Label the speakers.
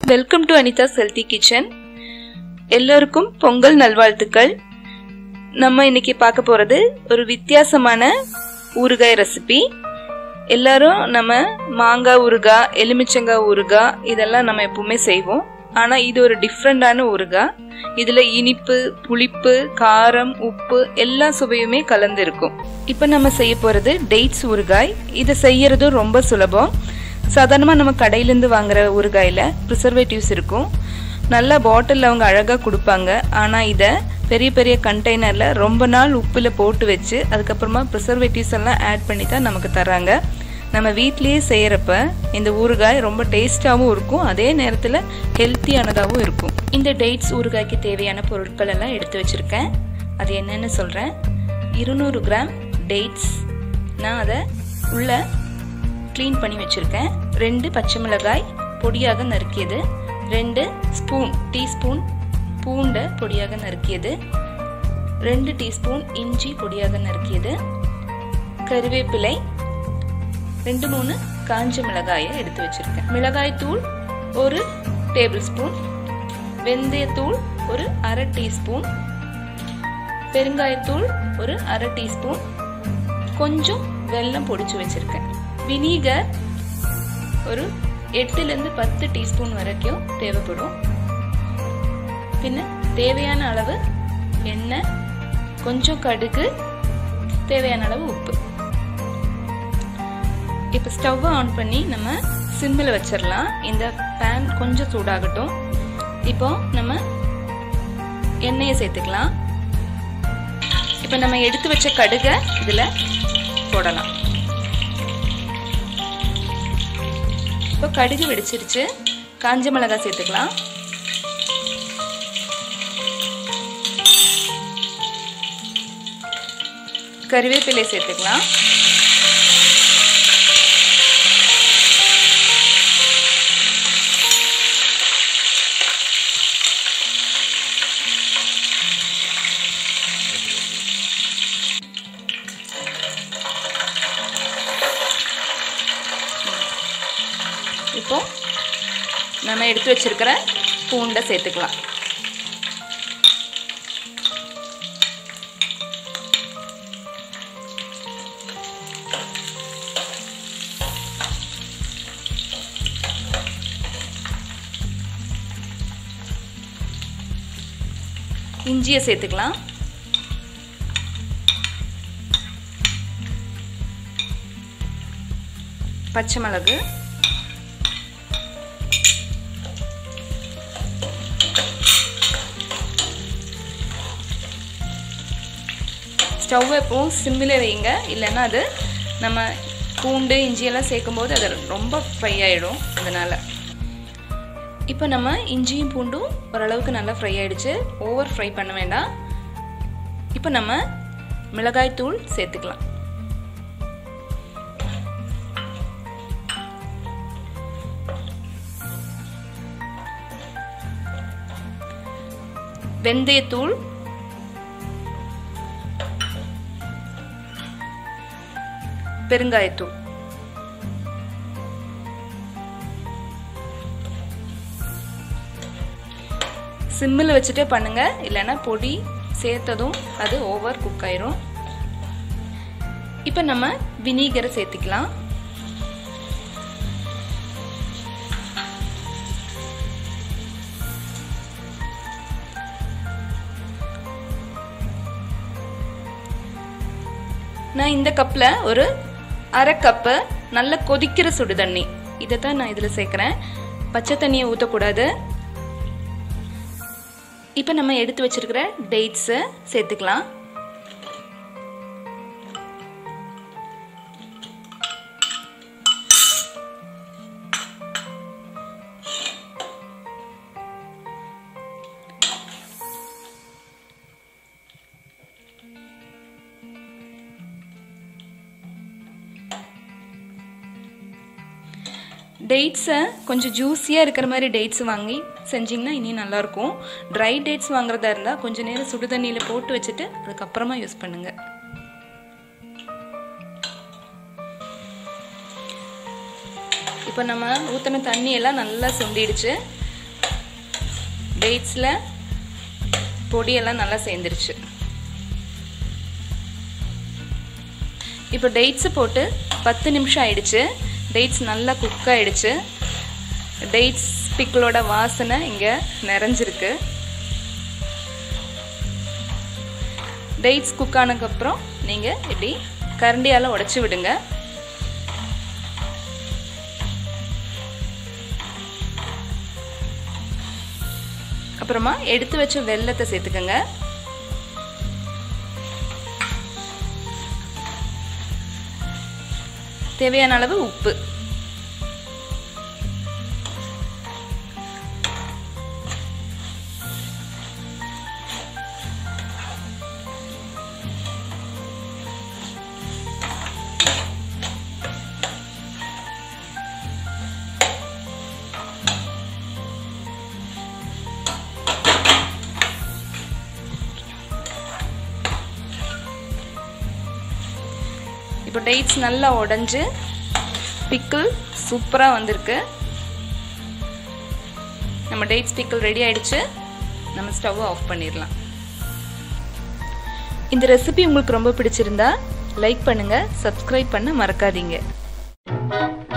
Speaker 1: welcome to Anitha's healthy kitchen எல்லோருக்கும் பொங்கல் நல்வாழ்த்துக்கள் நம்ம இன்னைக்கு பார்க்க போறது ஒரு வித்தியாசமான ஊறுகாய் ரெசிபி எல்லாரும் நம்ம மாங்காய் ஊறுகாய் எலுமிச்சங்காய் ஊறுகாய் இதெல்லாம் நம்ம எப்பவுமே செய்வோம் ஆனா இது ஒரு டிஃப்ரெண்டான ஊறுகாய் இதுல இனிப்பு புளிப்பு காரம் உப்பு எல்லா சுவையுமே கலந்து இருக்கும் இப்போ நம்ம செய்ய போறது டேட்ஸ் ஊறுகாய் இதை செய்யறதும் ரொம்ப சுலபம் சாதாரணமாக நம்ம கடையிலேருந்து வாங்குற ஊறுகாயில் ப்ரிசர்வேட்டிவ்ஸ் இருக்கும் நல்லா பாட்டிலில் அவங்க அழகாக கொடுப்பாங்க ஆனால் இதை பெரிய பெரிய கண்டெய்னரில் ரொம்ப நாள் உப்பில் போட்டு வச்சு அதுக்கப்புறமா ப்ரிசர்வேட்டிவ்ஸ் எல்லாம் ஆட் பண்ணி தான் நமக்கு தராங்க நம்ம வீட்லேயே செய்கிறப்ப இந்த ஊறுகாய் ரொம்ப டேஸ்டாகவும் இருக்கும் அதே நேரத்தில் ஹெல்த்தியானதாகவும் இருக்கும் இந்த டேட்ஸ் ஊறுகாய்க்கு தேவையான பொருட்கள் எல்லாம் எடுத்து வச்சுருக்கேன் அது என்னென்னு சொல்கிறேன் இருநூறு கிராம் டேட்ஸ் நான் அதை உள்ள க்ளீன் பண்ணி வச்சுருக்கேன் ரெண்டு பச்சை மிளகாய் பொடியாக நறுக்கியது ரெண்டு ஸ்பூன் டீஸ்பூன் பூண்டை பொடியாக நறுக்கியது ரெண்டு டீஸ்பூன் இஞ்சி பொடியாக நறுக்கியது கருவேப்பிலை ரெண்டு மூணு காஞ்ச மிளகாயை எடுத்து வச்சிருக்கேன் மிளகாய் தூள் ஒரு டேபிள் ஸ்பூன் வெந்தயத்தூள் ஒரு அரை டீஸ்பூன் பெருங்காயத்தூள் ஒரு அரை டீஸ்பூன் கொஞ்சம் வெல்லம் பொடிச்சு வச்சிருக்கேன் வினீகர் ஒரு எட்டுலேருந்து பத்து டீஸ்பூன் வரைக்கும் தேவைப்படும் பின்ன தேவையான அளவு எண்ணெய் கொஞ்சம் கடுகு தேவையான அளவு உப்பு இப்போ ஸ்டவ்வை ஆன் பண்ணி நம்ம சிம்மில் வச்சிடலாம் இந்த பேன் கொஞ்சம் சூடாகட்டும் இப்போ நம்ம எண்ணெயை சேர்த்துக்கலாம் இப்போ நம்ம எடுத்து வச்ச கடுகை இதில் போடலாம் இப்போ கடுகு வெடிச்சிருச்சு காஞ்ச மிளகாய் சேர்த்துக்கலாம் கருவேப்பிலை சேர்த்துக்கலாம் இப்போ நம்ம எடுத்து வச்சிருக்கிற பூண்டை சேர்த்துக்கலாம் இஞ்சியை சேர்த்துக்கலாம் பச்சை மிளகு ஸ்டவ் எப்பவும் சிம்மில் வைங்க இல்லைன்னா அது நம்ம பூண்டு இஞ்சியெல்லாம் சேர்க்கும் போது அது ரொம்ப ஃப்ரை ஆகிடும் அதனால் இப்போ நம்ம இஞ்சியும் பூண்டும் ஓரளவுக்கு நல்லா ஃப்ரை ஆகிடுச்சு ஓவர் ஃப்ரை பண்ண வேண்டாம் இப்போ நம்ம மிளகாய் தூள் சேர்த்துக்கலாம் வெந்தயத்தூள் பெருங்காயத்தூள் சிம்மில் வச்சுட்டே பண்ணுங்க இல்லைன்னா பொடி சேர்த்ததும் அது ஓவர் குக் ஆயிரும் இப்போ நம்ம வினீகரை சேர்த்துக்கலாம் நான் இந்த கப்பில் ஒரு அரை கப்பு நல்ல கொதிக்கிற சுடு தண்ணி இதை தான் நான் இதில் சேர்க்குறேன் பச்சை தண்ணியை ஊற்றக்கூடாது இப்போ நம்ம எடுத்து வச்சிருக்கிற டேட்ஸை சேர்த்துக்கலாம் டேட்ஸை கொஞ்சம் ஜூஸியாக இருக்கிற மாதிரி டேட்ஸ் வாங்கி செஞ்சிங்கன்னா இனி நல்லாயிருக்கும் ட்ரை டேட்ஸ் வாங்குறதா இருந்தால் கொஞ்சம் நேரம் சுடு தண்ணியில் போட்டு வச்சுட்டு அதுக்கப்புறமா யூஸ் பண்ணுங்கள் இப்போ நம்ம ஊற்றின தண்ணி எல்லாம் நல்லா சுண்டிடுச்சு டேட்ஸில் பொடியெல்லாம் நல்லா சேர்ந்துருச்சு இப்போ டேட்ஸு போட்டு பத்து நிமிஷம் ஆயிடுச்சு டேட்ஸ் நல்லா குக் ஆயிடுச்சு டேட்ஸ் பிக்கிளோட வாசனை இங்கே நிறைஞ்சிருக்கு டேட்ஸ் குக் ஆனதுக்கப்புறம் நீங்கள் இப்படி கரண்டியால் உடச்சி விடுங்க அப்புறமா எடுத்து வச்ச வெள்ளத்தை சேர்த்துக்கோங்க தேவையான அளவு உப்பு இப்போ டேட்ஸ் நல்லா உடஞ்சி பிக்கிள் சூப்பராக வந்திருக்கு நம்ம டேட்ஸ் பிக்கிள் ரெடி ஆயிடுச்சு நம்ம ஸ்டவ் ஆஃப் பண்ணிடலாம் இந்த ரெசிபி உங்களுக்கு ரொம்ப பிடிச்சிருந்தா லைக் பண்ணுங்க சப்ஸ்கிரைப் பண்ண மறக்காதீங்க